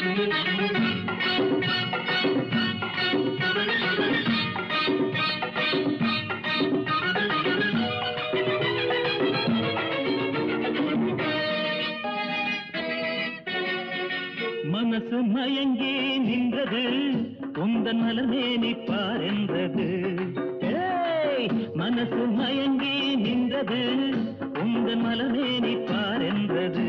மனசு மயங்கி நின்றது உந்தன் மலமேனி பாரென்றது ஏய், மனசு மயங்கி நின்றது உந்தன் மலமேனி பாரென்றது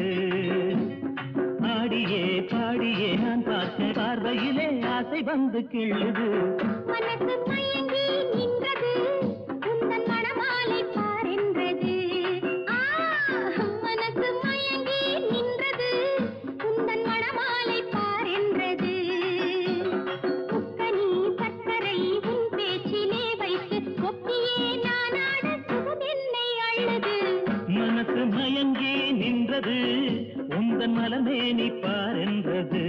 ஆடியே பாடியே நான் பார்த்த பார்வையிலே ஆசை வந்து கிள்ளுது மனசு மயங்கி நின்றது உந்தன் மணமாலை பாரென்றது ஆ மனசு மயங்கி நின்றது உந்தன் மணமாலை பாரென்றது முக்கனி சர்க்கரை உன் பேச்சிலே வைத்து கொப்பியே நானாட சுகம் என்னை அழுது மனசு மயங்கி நின்றது உந்தன் மலமேனி பாரென்றது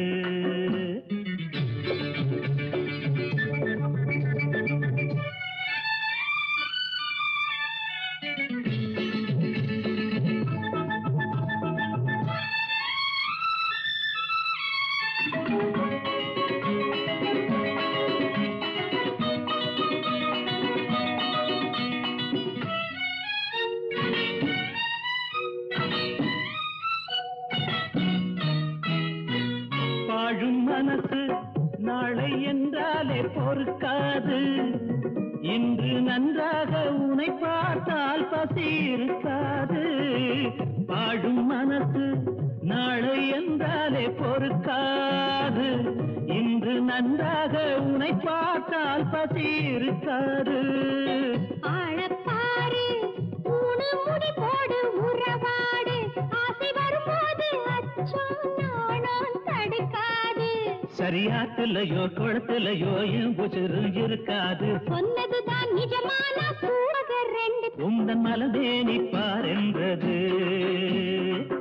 பாழும் மனசு நாளை என்றாலே பொறுக்காது இன்று நன்றாக உனை பார்த்தால் பசி இருக்காது பாழும் மனசு நாளை என்றாலே பொறுக்காது இன்று நன்றாக உனை பார்த்தால் பசி இருக்காது ஆழப்பாரு மூணு முடி போடு உறவாடு ஆசை வரும்போது அச்சம் நாணம் தடுக்காது சரியாத்துலையோ குளத்துலையோ என் உசிறு இருக்காது சொன்னதுதான் நிஜமான சூழக ரெண்டு உந்தன் மலதேனி பாரென்றது